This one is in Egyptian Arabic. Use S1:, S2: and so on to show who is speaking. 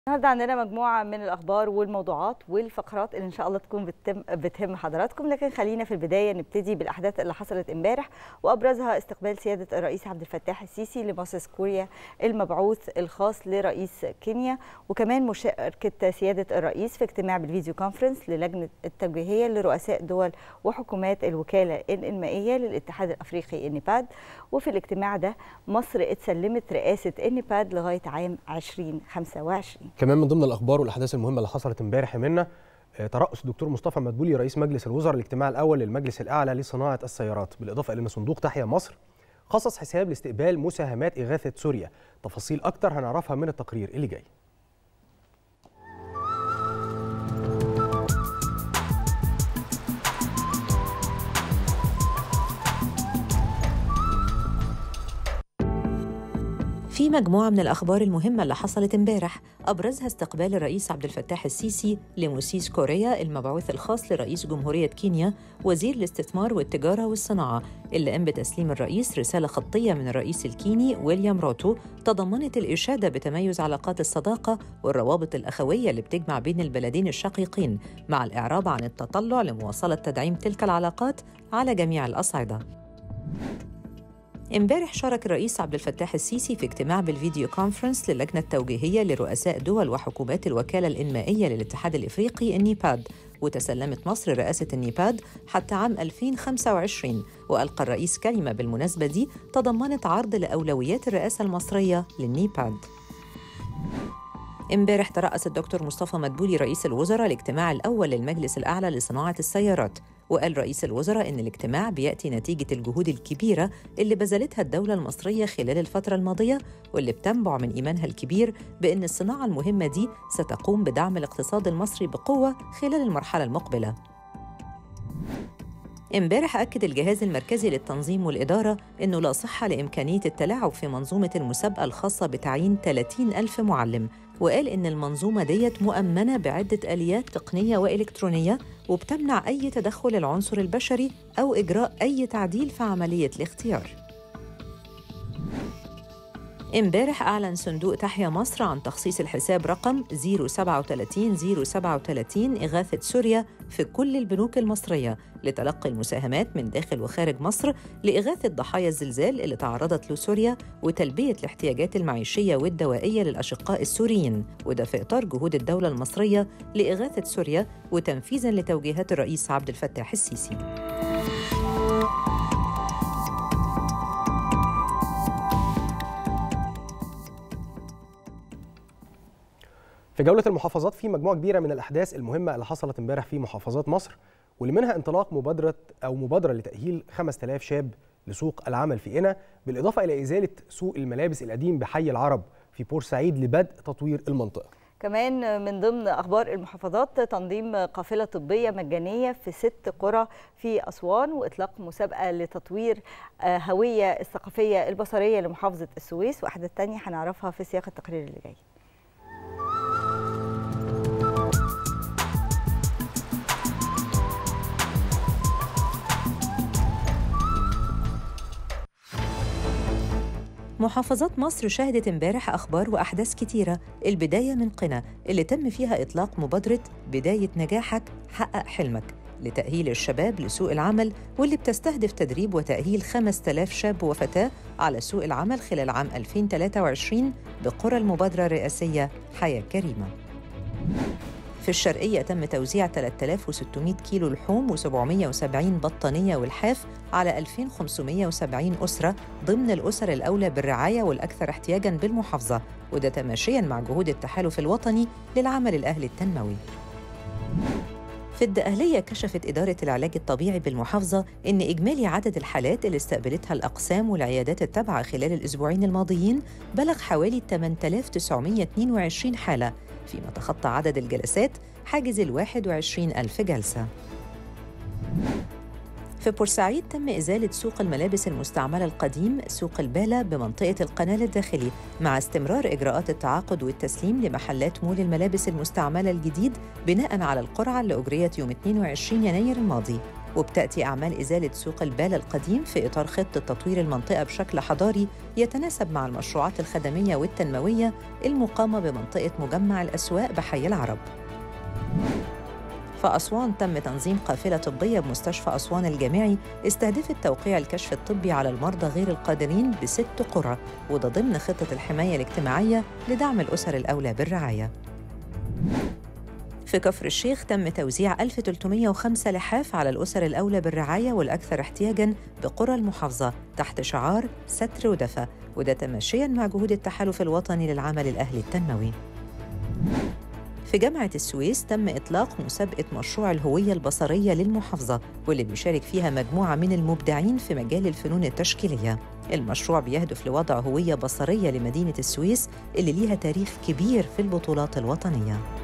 S1: النهارده عندنا مجموعة من الأخبار والموضوعات والفقرات اللي إن شاء الله تكون بتتم بتهم حضراتكم لكن خلينا في البداية نبتدي بالأحداث اللي حصلت امبارح وأبرزها استقبال سيادة الرئيس عبد الفتاح السيسي لمؤسس كوريا المبعوث الخاص لرئيس كينيا وكمان مشاركة سيادة الرئيس في اجتماع بالفيديو كونفرنس للجنة التوجيهية لرؤساء دول وحكومات الوكالة الإنمائية للاتحاد الأفريقي النيباد وفي الاجتماع ده مصر اتسلمت رئاسة النيباد لغاية عام 2025
S2: كمان من ضمن الاخبار والاحداث المهمه اللي حصلت امبارح منا ترأس الدكتور مصطفى مدبولي رئيس مجلس الوزراء الاجتماع الاول للمجلس الاعلى لصناعه السيارات بالاضافه الى ان صندوق تحيا مصر خصص حساب لاستقبال مساهمات اغاثه سوريا تفاصيل اكتر هنعرفها من التقرير اللي جاي
S3: في مجموعة من الأخبار المهمة اللي حصلت امبارح أبرزها استقبال الرئيس عبد الفتاح السيسي لموسيس كوريا المبعوث الخاص لرئيس جمهورية كينيا وزير الاستثمار والتجارة والصناعة اللي قام بتسليم الرئيس رسالة خطية من الرئيس الكيني ويليام روتو تضمنت الإشادة بتميز علاقات الصداقة والروابط الأخوية اللي بتجمع بين البلدين الشقيقين مع الإعراب عن التطلع لمواصلة تدعيم تلك العلاقات على جميع الأصعدة امبارح شارك الرئيس عبد الفتاح السيسي في اجتماع بالفيديو كونفرنس للجنة التوجيهية لرؤساء دول وحكومات الوكالة الإنمائية للاتحاد الإفريقي النيباد وتسلمت مصر رئاسة النيباد حتى عام 2025 وألقى الرئيس كلمة بالمناسبة دي تضمنت عرض لأولويات الرئاسة المصرية للنيباد امبارح ترأس الدكتور مصطفى مدبولي رئيس الوزراء الاجتماع الأول للمجلس الأعلى لصناعة السيارات وقال رئيس الوزراء إن الاجتماع بيأتي نتيجة الجهود الكبيرة اللي بذلتها الدولة المصرية خلال الفترة الماضية واللي بتنبع من إيمانها الكبير بأن الصناعة المهمة دي ستقوم بدعم الاقتصاد المصري بقوة خلال المرحلة المقبلة امبارح أكد الجهاز المركزي للتنظيم والإدارة أنه لا صحة لإمكانية التلاعب في منظومة المسابقة الخاصة بتعيين 30 ألف معلم وقال إن المنظومة ديت مؤمنة بعدة آليات تقنية وإلكترونية وبتمنع أي تدخل العنصر البشري أو إجراء أي تعديل في عملية الاختيار امبارح أعلن صندوق تحيا مصر عن تخصيص الحساب رقم 037 037 إغاثة سوريا في كل البنوك المصرية لتلقي المساهمات من داخل وخارج مصر لإغاثة ضحايا الزلزال اللي تعرضت له سوريا وتلبية الاحتياجات المعيشية والدوائية للأشقاء السوريين وده في إطار جهود الدولة المصرية لإغاثة سوريا وتنفيذاً لتوجيهات الرئيس عبد الفتاح السيسي.
S2: في جولة المحافظات في مجموعة كبيرة من الأحداث المهمة اللي حصلت امبارح في محافظات مصر واللي منها انطلاق مبادرة أو مبادرة لتأهيل 5000 شاب لسوق العمل في قنا بالإضافة إلى إزالة سوق الملابس القديم بحي العرب في بورسعيد لبدء تطوير المنطقة
S1: كمان من ضمن اخبار المحافظات تنظيم قافله طبيه مجانيه في ست قرى في اسوان واطلاق مسابقه لتطوير هويه الثقافيه البصريه لمحافظه السويس واحداث تانية هنعرفها في سياق التقرير اللي جاي
S3: محافظات مصر شهدت امبارح أخبار وأحداث كتيرة البداية من قنا اللي تم فيها إطلاق مبادرة بداية نجاحك حقق حلمك لتأهيل الشباب لسوق العمل واللي بتستهدف تدريب وتأهيل 5000 شاب وفتاة على سوق العمل خلال عام 2023 بقرى المبادرة الرئاسية حياة كريمة في الشرقية تم توزيع 3600 كيلو لحوم و770 بطانية والحاف على 2570 أسرة ضمن الأسر الأولى بالرعاية والأكثر احتياجاً بالمحافظة وده تماشياً مع جهود التحالف الوطني للعمل الأهلي التنموي في الدقهلية كشفت إدارة العلاج الطبيعي بالمحافظة إن إجمالي عدد الحالات اللي استقبلتها الأقسام والعيادات التابعة خلال الأسبوعين الماضيين بلغ حوالي 8922 حالة فيما تخطى عدد الجلسات حاجز ال 21 ألف جلسة في بورسعيد تم إزالة سوق الملابس المستعملة القديم سوق البالة بمنطقة القنال الداخلي مع استمرار إجراءات التعاقد والتسليم لمحلات مول الملابس المستعملة الجديد بناء على القرعة اللي أجريت يوم 22 يناير الماضي وبتأتي أعمال إزالة سوق البال القديم في إطار خطة تطوير المنطقة بشكل حضاري يتناسب مع المشروعات الخدمية والتنموية المقامة بمنطقة مجمع الأسواق بحي العرب في أسوان تم تنظيم قافلة طبية بمستشفى أسوان الجامعي استهدفت توقيع الكشف الطبي على المرضى غير القادرين بست قرى وده ضمن خطة الحماية الاجتماعية لدعم الأسر الأولى بالرعاية في كفر الشيخ تم توزيع 1305 لحاف على الأسر الأولى بالرعاية والأكثر احتياجاً بقرى المحافظة تحت شعار ستر ودفى وده تماشياً مع جهود التحالف الوطني للعمل الأهلي التنموي في جامعة السويس تم إطلاق مسابقة مشروع الهوية البصرية للمحافظة واللي بيشارك فيها مجموعة من المبدعين في مجال الفنون التشكيلية المشروع بيهدف لوضع هوية بصرية لمدينة السويس اللي ليها تاريخ كبير في البطولات الوطنية